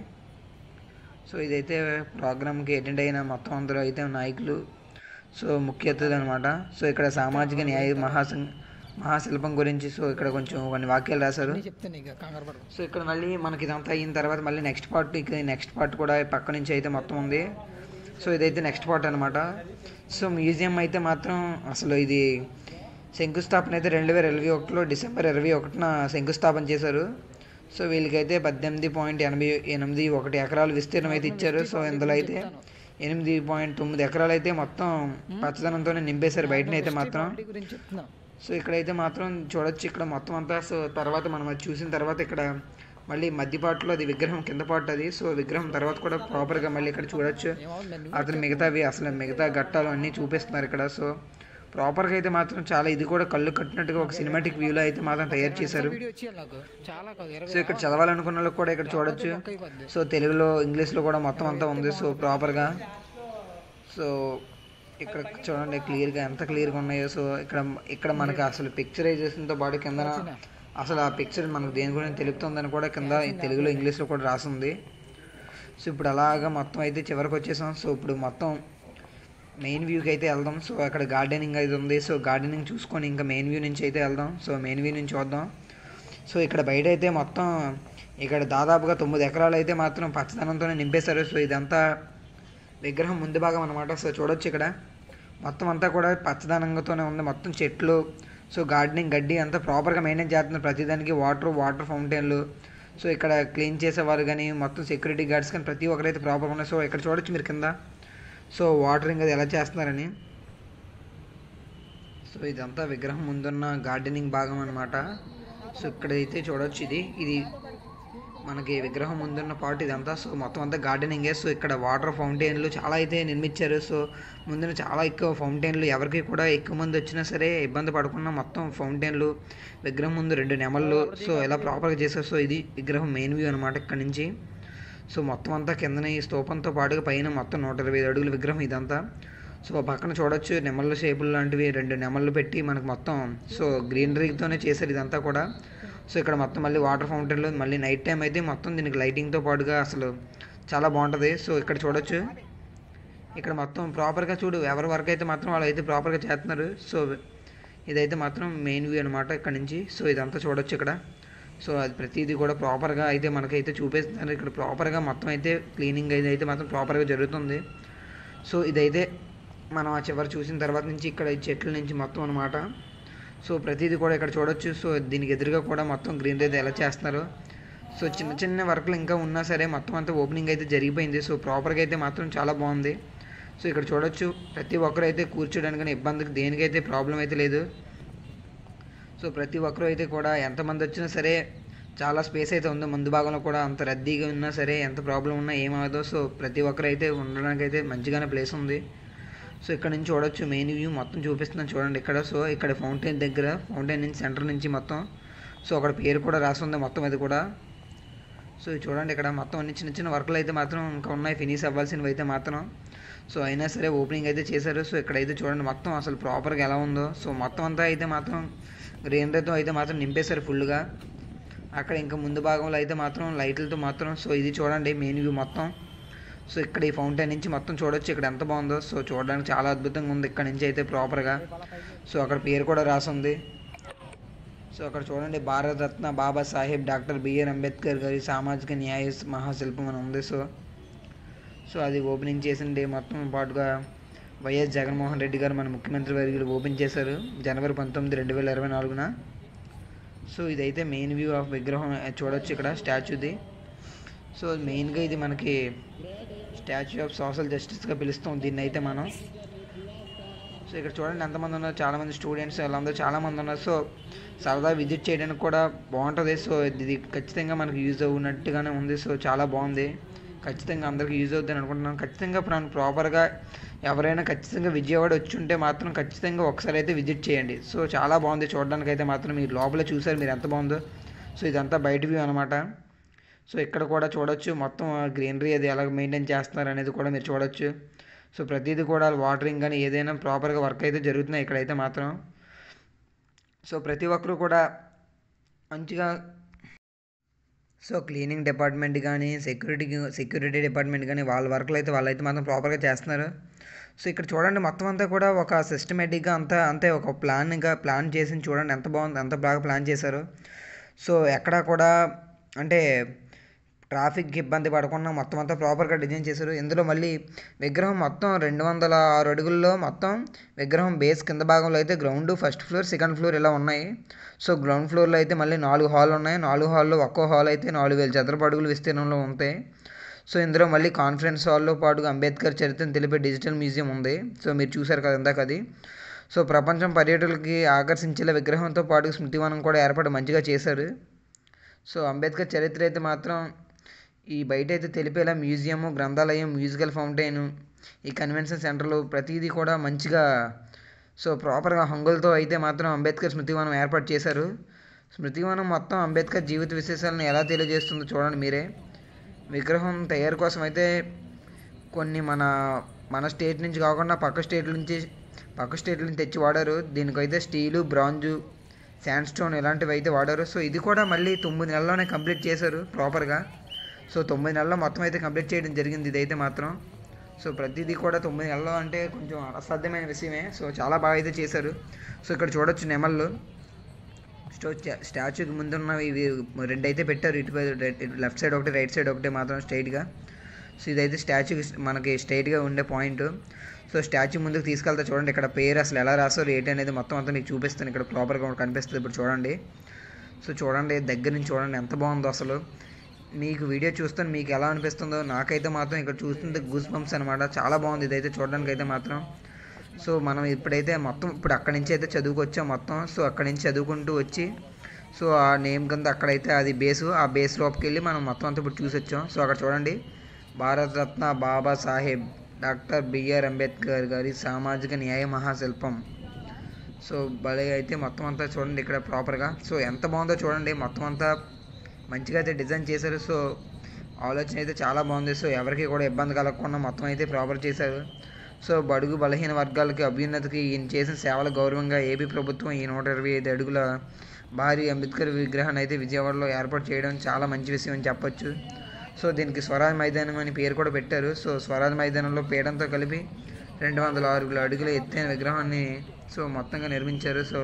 సో ఇదైతే ప్రోగ్రామ్కి అటెండ్ అయిన మొత్తం అందరూ అయితే నాయకులు సో ముఖ్య అతిథులు అనమాట సో ఇక్కడ సామాజిక న్యాయ మహాసం మహాశిల్పం గురించి సో ఇక్కడ కొంచెం కొన్ని వాక్యాలు రాశారు చెప్తాను ఇక కంగారు పడకు సో ఇక్కడ మళ్ళీ మనకి ఇదంతా అయిన తర్వాత మళ్ళీ నెక్స్ట్ పార్ట్ ఇక నెక్స్ట్ పార్ట్ కూడా పక్క నుంచి అయితే మొత్తం ఉంది సో ఇదైతే నెక్స్ట్ పార్ట్ అనమాట సో మ్యూజియం అయితే మాత్రం అసలు ఇది శంకుస్థాపన అయితే రెండు వేల ఇరవై ఒకటిలో డిసెంబర్ ఇరవై ఒకటిన శంకుస్థాపన చేశారు సో వీళ్ళకైతే పద్దెనిమిది పాయింట్ ఎనభై ఎనిమిది ఒకటి ఎకరాలు విస్తీర్ణం అయితే ఇచ్చారు సో ఇందులో అయితే ఎనిమిది పాయింట్ తొమ్మిది ఎకరాలు అయితే మొత్తం పచ్చదనంతోనే నింపేశారు బయటనైతే మాత్రం క్వాలిటీ గురించి చెప్తున్నా సో ఇక్కడైతే మాత్రం చూడొచ్చు ఇక్కడ మొత్తం అంతా సో తర్వాత మనం అది చూసిన తర్వాత ఇక్కడ మళ్ళీ మధ్య పాటలో అది విగ్రహం కింద పాట అది సో విగ్రహం తర్వాత కూడా ప్రాపర్గా మళ్ళీ ఇక్కడ చూడొచ్చు ఏమవుతుందండి అతను మిగతావి అసలు మిగతా ఘట్టాలు అన్నీ చూపిస్తున్నారు ఇక్కడ సో ప్రాపర్గా అయితే మాత్రం చాలా ఇది కూడా కళ్ళు కట్టినట్టుగా ఒక సినిమాటిక్ వ్యూలో అయితే మాత్రం తయారు చేశారు వీడియో వచ్చి నాకు చాలా కాదు ఇరవై సో ఇక్కడ చదవాలనుకున్న వాళ్ళకి కూడా ఇక్కడ చూడొచ్చు ఒక్క అయిపోద్ది సో తెలుగులో ఇంగ్లీష్లో కూడా మొత్తం అంతా ఉంది సో ప్రాపర్గా సో ఇక్కడ చూడండి క్లియర్గా ఎంత క్లియర్గా ఉన్నాయో సో ఇక్కడ ఇక్కడ మనకి అసలు పిక్చరైజేషన్తో పాటు కింద అసలు ఆ పిక్చర్ మనకు దేని గురించి తెలుపుతుందని కూడా కింద తెలుగులో ఇంగ్లీష్లో కూడా రాసింది సో ఇప్పుడు అలాగా మొత్తం అయితే చివరికి వచ్చేసాం సో ఇప్పుడు మొత్తం మెయిన్ వ్యూకి అయితే వెళ్దాం సో అక్కడ గార్డెనింగ్ అయితే ఉంది సో గార్డెనింగ్ చూసుకొని ఇంకా మెయిన్ వ్యూ నుంచి అయితే వెళ్దాం సో మెయిన్ వ్యూ నుంచి చూద్దాం సో ఇక్కడ బయట అయితే మొత్తం ఇక్కడ దాదాపుగా తొమ్మిది ఎకరాలు అయితే మాత్రం పచ్చదనంతోనే నింపేశారు సో ఇదంతా విగ్రహం ముందు భాగం అనమాట సో చూడొచ్చు ఇక్కడ మొత్తం అంతా కూడా పచ్చదనంగాతోనే ఉంది మొత్తం చెట్లు సో గార్డెనింగ్ గడ్డి అంతా ప్రాపర్గా మెయింటైన్ చేస్తున్నారు ప్రతిదానికి వాటర్ వాటర్ ఫౌంటైన్లు సో ఇక్కడ క్లీన్ చేసేవారు కానీ మొత్తం సెక్యూరిటీ గార్డ్స్ కానీ ప్రతి ఒక్కరైతే ప్రాపర్గా ఉన్నాయి సో ఇక్కడ చూడొచ్చు మీరు కింద సో వాటరింగ్ అది ఎలా చేస్తున్నారని సో ఇదంతా విగ్రహం ముందున్న గార్డెనింగ్ భాగం అనమాట సో ఇక్కడైతే చూడొచ్చు ఇది ఇది మనకి విగ్రహం ముందున్న పార్ట్ ఇదంతా సో మొత్తం అంతా గార్డెనింగే సో ఇక్కడ వాటర్ ఫౌంటైన్లు చాలా అయితే నిర్మించారు సో ముందున చాలా ఎక్కువ ఫౌంటైన్లు ఎవరికి కూడా ఎక్కువ మంది వచ్చినా సరే ఇబ్బంది పడకుండా మొత్తం ఫౌంటైన్లు విగ్రహం ముందు రెండు నెమళ్ళు సో ఇలా ప్రాపర్గా చేశారు సో ఇది విగ్రహం మెయిన్ వ్యూ అనమాట ఇక్కడ నుంచి సో మొత్తం అంతా కిందన ఈ స్తూపంతో పాటుగా పైన మొత్తం నూట ఇరవై ఐదు అడుగుల విగ్రహం ఇదంతా సో పక్కన చూడొచ్చు నెమళ్ళ షేపులు లాంటివి రెండు నెమళ్ళు పెట్టి మనకు మొత్తం సో గ్రీనరీతోనే చేశారు ఇదంతా కూడా సో ఇక్కడ మొత్తం మళ్ళీ వాటర్ ఫౌంటైన్లు మళ్ళీ నైట్ టైం అయితే మొత్తం దీనికి లైటింగ్తో పాటుగా అసలు చాలా బాగుంటుంది సో ఇక్కడ చూడొచ్చు ఇక్కడ మొత్తం ప్రాపర్గా చూడు ఎవరి వర్క్ అయితే మాత్రం వాళ్ళు అయితే ప్రాపర్గా చేస్తున్నారు సో ఇదైతే మాత్రం మెయిన్ వ్యూ అనమాట ఇక్కడ నుంచి సో ఇదంతా చూడొచ్చు ఇక్కడ సో అది ప్రతిదీ కూడా ప్రాపర్గా అయితే మనకైతే చూపిస్తున్నారు ఇక్కడ ప్రాపర్గా మొత్తం అయితే క్లీనింగ్ అయితే అయితే మాత్రం ప్రాపర్గా జరుగుతుంది సో ఇదైతే మనం ఆ చివరి చూసిన తర్వాత నుంచి ఇక్కడ ఈ చెట్ల నుంచి మొత్తం అనమాట సో ప్రతిదీ కూడా ఇక్కడ చూడొచ్చు సో దీనికి ఎదురుగా కూడా మొత్తం గ్రీనరీ అయితే ఎలా చేస్తున్నారు సో చిన్న చిన్న వర్క్లు ఇంకా ఉన్నా సరే మొత్తం అంతా ఓపెనింగ్ అయితే జరిగిపోయింది సో ప్రాపర్గా అయితే మాత్రం చాలా బాగుంది సో ఇక్కడ చూడొచ్చు ప్రతి ఒక్కరు అయితే కూర్చోడానికి కానీ ఇబ్బందికి దేనికైతే ప్రాబ్లం అయితే లేదు సో ప్రతి ఒక్కరు అయితే కూడా ఎంతమంది వచ్చినా సరే చాలా స్పేస్ అయితే ఉంది ముందు భాగంలో కూడా అంత రద్దీగా ఉన్నా సరే ఎంత ప్రాబ్లం ఉన్నా ఏమవుదో సో ప్రతి ఒక్కరు అయితే ఉండడానికి అయితే మంచిగానే ప్లేస్ ఉంది సో ఇక్కడ నుంచి చూడొచ్చు మెయిన్ వ్యూ మొత్తం చూపిస్తున్నాను చూడండి ఇక్కడ సో ఇక్కడ ఫౌంటైన్ దగ్గర ఫౌంటైన్ నుంచి సెంటర్ నుంచి మొత్తం సో అక్కడ పేరు కూడా రాసి ఉంది మొత్తం అది కూడా సో ఇది చూడండి ఇక్కడ మొత్తం అన్ని చిన్న చిన్న వర్క్లు అయితే మాత్రం ఇంకా ఉన్నాయి ఫినిష్ అవ్వాల్సినవి అయితే మాత్రం సో అయినా సరే ఓపెనింగ్ అయితే చేశారు సో ఇక్కడైతే చూడండి మొత్తం అసలు ప్రాపర్గా ఎలా ఉందో సో మొత్తం అంతా అయితే మాత్రం గ్రీనరీతో అయితే మాత్రం నింపేశారు ఫుల్గా అక్కడ ఇంకా ముందు భాగంలో అయితే మాత్రం లైట్లతో మాత్రం సో ఇది చూడండి మెయిన్ వ్యూ మొత్తం సో ఇక్కడ ఈ ఫౌంటైన్ నుంచి మొత్తం చూడొచ్చు ఇక్కడ ఎంత బాగుందో సో చూడడానికి చాలా అద్భుతంగా ఉంది ఇక్కడ నుంచి అయితే ప్రాపర్గా సో అక్కడ పేరు కూడా రాసి ఉంది సో అక్కడ చూడండి భారతరత్న బాబా సాహెబ్ డాక్టర్ బిఆర్ అంబేద్కర్ గారి సామాజిక న్యాయ మహాశిల్పం అని ఉంది సో సో అది ఓపెనింగ్ చేసిన డే మొత్తం పాటుగా వైఎస్ జగన్మోహన్ రెడ్డి గారు మన ముఖ్యమంత్రి వర్యులు ఓపెన్ చేశారు జనవరి పంతొమ్మిది రెండు వేల ఇరవై నాలుగున సో ఇదైతే మెయిన్ వ్యూ ఆఫ్ విగ్రహం అది చూడొచ్చు ఇక్కడ స్టాచ్యూది సో మెయిన్గా ఇది మనకి స్టాచ్యూ ఆఫ్ సోషల్ జస్టిస్గా పిలుస్తాం దీన్ని అయితే మనం సో ఇక్కడ చూడండి ఎంతమంది ఉన్నారు చాలామంది స్టూడెంట్స్ వాళ్ళందరూ చాలామంది ఉన్నారు సో సరదా విజిట్ చేయడానికి కూడా బాగుంటుంది సో ఇది ఖచ్చితంగా మనకు యూజ్ అవునట్టుగానే ఉంది సో చాలా బాగుంది ఖచ్చితంగా అందరికీ యూజ్ అవుతుందని అనుకుంటున్నాను ఖచ్చితంగా మనం ప్రాపర్గా ఎవరైనా ఖచ్చితంగా విజయవాడ వచ్చి ఉంటే మాత్రం ఖచ్చితంగా ఒకసారి అయితే విజిట్ చేయండి సో చాలా బాగుంది చూడడానికి అయితే మాత్రం మీరు లోపల చూసారు మీరు ఎంత బాగుందో సో ఇదంతా బయట వ్యూ అనమాట సో ఇక్కడ కూడా చూడొచ్చు మొత్తం గ్రీనరీ అది ఎలా మెయింటైన్ చేస్తున్నారు అనేది కూడా మీరు చూడొచ్చు సో ప్రతిదీ కూడా వాటరింగ్ కానీ ఏదైనా ప్రాపర్గా వర్క్ అయితే జరుగుతున్నాయి ఇక్కడైతే మాత్రం సో ప్రతి ఒక్కరు కూడా మంచిగా సో క్లీనింగ్ డిపార్ట్మెంట్ కానీ సెక్యూరిటీ సెక్యూరిటీ డిపార్ట్మెంట్ కానీ వాళ్ళ వర్క్లు అయితే వాళ్ళైతే మాత్రం ప్రాపర్గా చేస్తున్నారు సో ఇక్కడ చూడండి మొత్తం అంతా కూడా ఒక సిస్టమేటిక్గా అంతా అంతే ఒక ప్లాన్గా ప్లాన్ చేసి చూడండి ఎంత బాగుంది ఎంత బాగా ప్లాన్ చేశారు సో ఎక్కడా కూడా అంటే ట్రాఫిక్ ఇబ్బంది పడకుండా మొత్తం అంతా ప్రాపర్గా డిజైన్ చేశారు ఇందులో మళ్ళీ విగ్రహం మొత్తం రెండు వందల ఆరు అడుగుల్లో మొత్తం విగ్రహం బేస్ కింద భాగంలో అయితే ground first floor second floor ఇలా ఉన్నాయి సో గ్రౌండ్ ఫ్లోర్లో అయితే మళ్ళీ నాలుగు హాల్ ఉన్నాయి నాలుగు హాల్లో ఒక్కో హాల్ అయితే నాలుగు వేల చదరపు అడుగులు విస్తీర్ణంలో ఉంటాయి సో ఇందులో మళ్ళీ కాన్ఫరెన్స్ హాల్లో పాటుగా అంబేద్కర్ చరిత్రను తెలిపే డిజిటల్ మ్యూజియం ఉంది సో మీరు చూశారు కదా ఇందాక అది సో ప్రపంచం పర్యాటకులకి ఆకర్షించేలా విగ్రహంతో పాటు స్మృతివనం కూడా ఏర్పాటు మంచిగా చేశారు సో అంబేద్కర్ చరిత్ర అయితే మాత్రం ఈ బయట అయితే తెలిపేలా మ్యూజియము గ్రంథాలయం మ్యూజికల్ ఫౌంటైన్ ఈ కన్వెన్షన్ సెంటర్లు ప్రతిదీ కూడా మంచిగా సో ప్రాపర్గా హంగులతో అయితే మాత్రం అంబేద్కర్ స్మృతివనం ఏర్పాటు చేశారు స్మృతివనం మొత్తం అంబేద్కర్ జీవిత విశేషాలను ఎలా తెలియజేస్తుందో చూడండి మీరే విగ్రహం తయారు కోసం అయితే కొన్ని మన మన స్టేట్ నుంచి కాకుండా పక్క స్టేట్ నుంచి పక్క స్టేట్ నుంచి తెచ్చి వాడారు దీనికైతే స్టీలు బ్రాంజు శాండ్ స్టోన్ ఇలాంటివి అయితే వాడారు సో ఇది కూడా మళ్ళీ తొమ్మిది నెలల్లోనే కంప్లీట్ చేశారు ప్రాపర్గా సో తొమ్మిది నెలల్లో మొత్తం అయితే కంప్లీట్ చేయడం జరిగింది ఇదైతే మాత్రం సో ప్రతిదీ కూడా తొమ్మిది నెలలు అంటే కొంచెం అసాధ్యమైన విషయమే సో చాలా బాగా అయితే చేశారు సో ఇక్కడ చూడొచ్చు నెమళ్ళు స్టో స్టాచ్యూకి ముందున్న ఇవి రెండు అయితే పెట్టారు ఇటు లెఫ్ట్ సైడ్ ఒకటి రైట్ సైడ్ ఒకటి మాత్రం స్ట్రైట్గా సో ఇదైతే స్టాచ్యూ మనకి స్ట్రైట్గా ఉండే పాయింట్ సో స్టాచ్యూ ముందుకు తీసుకెళ్తే చూడండి ఇక్కడ పేరు అసలు ఎలా రాసారు ఏంటి అనేది మొత్తం అంతా మీకు చూపిస్తాను ఇక్కడ ప్రాపర్గా కనిపిస్తుంది ఇప్పుడు చూడండి సో చూడండి దగ్గర నుంచి చూడండి ఎంత బాగుందో అసలు మీకు వీడియో చూస్తాను మీకు ఎలా అనిపిస్తుందో నాకైతే మాత్రం ఇక్కడ చూస్తుంటే గూస్ బంప్స్ అనమాట చాలా బాగుంది ఇదైతే చూడడానికి అయితే మాత్రం సో మనం ఇప్పుడైతే మొత్తం ఇప్పుడు అక్కడి నుంచి అయితే చదువుకొచ్చాం మొత్తం సో అక్కడి నుంచి చదువుకుంటూ వచ్చి సో ఆ నేమ్ కింద అక్కడైతే అది బేసు ఆ బేస్ లోపలికి వెళ్ళి మనం మొత్తం అంతా ఇప్పుడు చూసి వచ్చాం సో అక్కడ చూడండి భారతరత్న బాబా సాహెబ్ డాక్టర్ బిఆర్ అంబేద్కర్ గారి సామాజిక న్యాయ మహాశిల్పం సో భలే అయితే మొత్తం అంతా చూడండి ఇక్కడ ప్రాపర్గా సో ఎంత బాగుందో చూడండి మొత్తం అంతా మంచిగా అయితే డిజైన్ చేశారు సో ఆలోచన అయితే చాలా బాగుంది సో ఎవరికి కూడా ఇబ్బంది కలగకుండా మొత్తం అయితే ప్రాపర్ చేశారు సో బడుగు బలహీన వర్గాలకి అభ్యున్నతికి ఈయన చేసిన సేవల గౌరవంగా ఏపీ ప్రభుత్వం ఈ నూట ఇరవై ఐదు అడుగుల భారీ అంబేద్కర్ విగ్రహాన్ని అయితే విజయవాడలో ఏర్పాటు చేయడం చాలా మంచి విషయం అని చెప్పొచ్చు సో దీనికి స్వరాజ్ మైదానం అని పేరు కూడా పెట్టారు సో స్వరాజ్ మైదానంలో పీఠంతో కలిపి రెండు వందల ఆరు అడుగుల ఎత్తైన విగ్రహాన్ని సో మొత్తంగా నిర్మించారు సో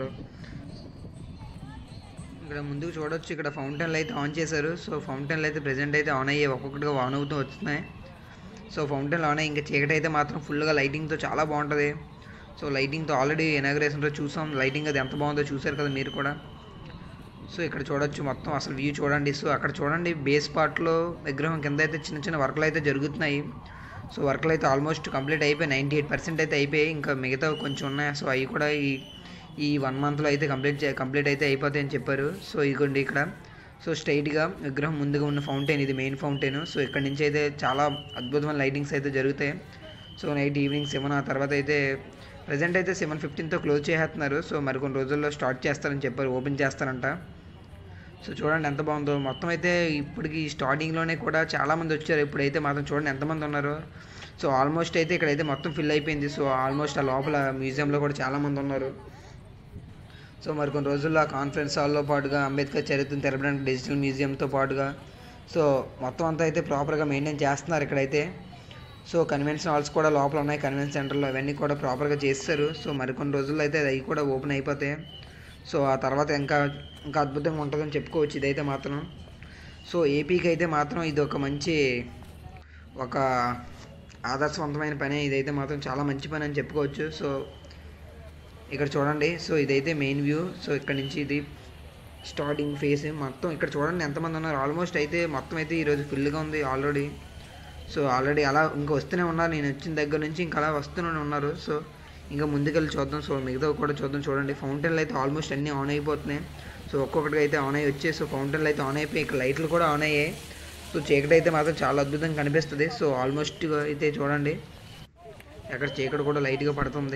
ఇక్కడ ముందుకు చూడొచ్చు ఇక్కడ ఫౌంటైన్లు అయితే ఆన్ చేశారు సో ఫౌంటైన్లు అయితే ప్రజెంట్ అయితే ఆన్ అయ్యాయి ఒక్కొక్కటిగా ఆన్ అవుతూ వస్తున్నాయి సో ఫౌంటైన్లు ఆన్ అయ్యి ఇంకా చీకటి అయితే మాత్రం ఫుల్గా లైటింగ్తో చాలా బాగుంటుంది సో లైటింగ్తో ఆల్రెడీ ఇనాగ్రేషన్లో చూసాం లైటింగ్ అది ఎంత బాగుందో చూసారు కదా మీరు కూడా సో ఇక్కడ చూడొచ్చు మొత్తం అసలు వ్యూ చూడండి సో అక్కడ చూడండి బేస్ పార్ట్లో విగ్రహం కింద అయితే చిన్న చిన్న వర్క్లు అయితే జరుగుతున్నాయి సో వర్క్లు అయితే ఆల్మోస్ట్ కంప్లీట్ అయిపోయి నైంటీ ఎయిట్ పర్సెంట్ అయితే అయిపోయాయి ఇంకా మిగతా కొంచెం ఉన్నాయి సో అవి కూడా ఈ ఈ వన్ మంత్లో అయితే కంప్లీట్ చే కంప్లీట్ అయితే అయిపోతాయని చెప్పారు సో ఇదిగోండి ఇక్కడ సో స్ట్రైట్గా విగ్రహం ముందుగా ఉన్న ఫౌంటైన్ ఇది మెయిన్ ఫౌంటైన్ సో ఇక్కడ నుంచి అయితే చాలా అద్భుతమైన లైటింగ్స్ అయితే జరుగుతాయి సో నైట్ ఈవినింగ్ సెవెన్ ఆ తర్వాత అయితే ప్రజెంట్ అయితే సెవెన్ ఫిఫ్టీన్తో క్లోజ్ చేసేస్తున్నారు సో మరికొన్ని రోజుల్లో స్టార్ట్ చేస్తారని చెప్పారు ఓపెన్ చేస్తారంట సో చూడండి ఎంత బాగుందో మొత్తం అయితే ఇప్పటికి స్టార్టింగ్లోనే కూడా చాలామంది వచ్చారు ఇప్పుడైతే మాత్రం చూడండి ఎంతమంది ఉన్నారు సో ఆల్మోస్ట్ అయితే ఇక్కడైతే మొత్తం ఫిల్ అయిపోయింది సో ఆల్మోస్ట్ ఆ లోపల మ్యూజియంలో కూడా చాలామంది ఉన్నారు సో మరికొన్ని రోజుల్లో ఆ కాన్ఫరెన్స్ హాల్లో పాటుగా అంబేద్కర్ చరిత్రను తెరపడానికి డిజిటల్ మ్యూజియంతో పాటుగా సో మొత్తం అంతా అయితే ప్రాపర్గా మెయింటైన్ చేస్తున్నారు ఇక్కడైతే సో కన్వెన్షన్ హాల్స్ కూడా లోపల ఉన్నాయి కన్వెన్షన్ సెంటర్లో అవన్నీ కూడా ప్రాపర్గా చేస్తారు సో మరికొన్ని రోజుల్లో అయితే అవి కూడా ఓపెన్ అయిపోతాయి సో ఆ తర్వాత ఇంకా ఇంకా అద్భుతంగా ఉంటుందని చెప్పుకోవచ్చు ఇదైతే మాత్రం సో ఏపీకి అయితే మాత్రం ఇది ఒక మంచి ఒక ఆదర్శవంతమైన పని ఇదైతే మాత్రం చాలా మంచి పని అని చెప్పుకోవచ్చు సో ఇక్కడ చూడండి సో ఇదైతే మెయిన్ వ్యూ సో ఇక్కడ నుంచి ఇది స్టార్టింగ్ ఫేస్ మొత్తం ఇక్కడ చూడండి ఎంతమంది ఉన్నారు ఆల్మోస్ట్ అయితే మొత్తం అయితే ఈరోజు ఫుల్గా ఉంది ఆల్రెడీ సో ఆల్రెడీ అలా ఇంకా వస్తూనే ఉన్నారు నేను వచ్చిన దగ్గర నుంచి ఇంకా అలా వస్తూనే ఉన్నారు సో ఇంకా ముందుకెళ్ళి చూద్దాం సో మిగతా కూడా చూద్దాం చూడండి ఫౌంటైన్లు అయితే ఆల్మోస్ట్ అన్నీ ఆన్ అయిపోతున్నాయి సో ఒక్కొక్కటిగా అయితే ఆన్ అయ్యి వచ్చాయి సో ఫౌంటైన్లు అయితే ఆన్ అయిపోయి ఇక్కడ లైట్లు కూడా ఆన్ అయ్యాయి సో చీకటి అయితే మాత్రం చాలా అద్భుతంగా కనిపిస్తుంది సో ఆల్మోస్ట్ అయితే చూడండి అక్కడ చీకటి కూడా లైట్గా పడుతుంది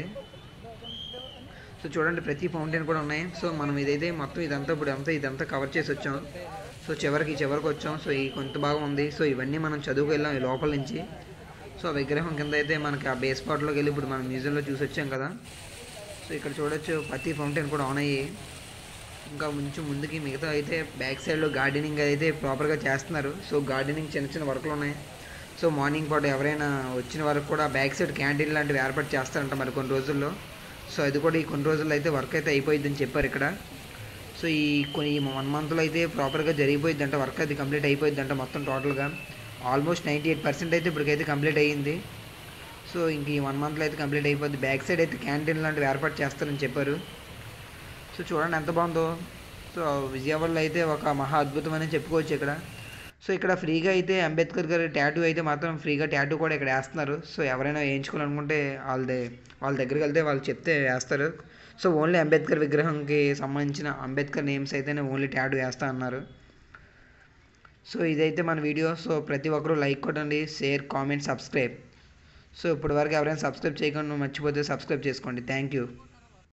సో చూడండి ప్రతి ఫౌంటైన్ కూడా ఉన్నాయి సో మనం ఇదైతే మొత్తం ఇదంతా ఇప్పుడు అంతా ఇదంతా కవర్ చేసి వచ్చాం సో చివరికి చివరికి వచ్చాం సో ఈ కొంత భాగం ఉంది సో ఇవన్నీ మనం చదువుకు వెళ్ళాం ఈ లోపల నుంచి సో ఆ విగ్రహం కింద అయితే మనకి ఆ బేస్ పార్ట్లోకి వెళ్ళి ఇప్పుడు మనం మ్యూజియంలో చూసి వచ్చాం కదా సో ఇక్కడ చూడొచ్చు ప్రతి ఫౌంటైన్ కూడా ఆన్ అయ్యి ఇంకా కొంచెం ముందుకి మిగతా అయితే బ్యాక్ సైడ్లో గార్డెనింగ్ అయితే ప్రాపర్గా చేస్తున్నారు సో గార్డెనింగ్ చిన్న చిన్న వర్క్లు ఉన్నాయి సో మార్నింగ్ పూట ఎవరైనా వచ్చిన వరకు కూడా బ్యాక్ సైడ్ క్యాంటీన్ లాంటివి ఏర్పాటు చేస్తారంట మరి కొన్ని రోజుల్లో సో అది కూడా ఈ కొన్ని రోజుల్లో అయితే వర్క్ అయితే అయిపోయిందని చెప్పారు ఇక్కడ సో ఈ కొన్ని వన్ మంత్లో అయితే ప్రాపర్గా జరిగిపోయిందంట వర్క్ అది కంప్లీట్ అయిపోయిందంట మొత్తం టోటల్గా ఆల్మోస్ట్ నైంటీ ఎయిట్ పర్సెంట్ అయితే ఇప్పటికైతే కంప్లీట్ అయ్యింది సో ఇంక ఈ వన్ మంత్లో అయితే కంప్లీట్ అయిపోద్ది బ్యాక్ సైడ్ అయితే క్యాంటీన్ లాంటివి ఏర్పాటు చేస్తారని చెప్పారు సో చూడండి ఎంత బాగుందో సో విజయవాడలో అయితే ఒక మహా అద్భుతం అని చెప్పుకోవచ్చు ఇక్కడ సో ఇక్కడ ఫ్రీగా అయితే అంబేద్కర్ గారి ట్యాటూ అయితే మాత్రం ఫ్రీగా ట్యాటూ కూడా ఇక్కడ వేస్తున్నారు సో ఎవరైనా వేయించుకోవాలనుకుంటే వాళ్ళది వాళ్ళ దగ్గరికి వెళ్తే వాళ్ళు చెప్తే వేస్తారు సో ఓన్లీ అంబేద్కర్ విగ్రహంకి సంబంధించిన అంబేద్కర్ నేమ్స్ అయితేనే ఓన్లీ ట్యాటూ వేస్తా అన్నారు సో ఇదైతే మన వీడియో సో ప్రతి ఒక్కరూ లైక్ కొట్టండి షేర్ కామెంట్ సబ్స్క్రైబ్ సో ఇప్పటి వరకు ఎవరైనా సబ్స్క్రైబ్ చేయకుండా మర్చిపోతే సబ్స్క్రైబ్ చేసుకోండి థ్యాంక్ యూ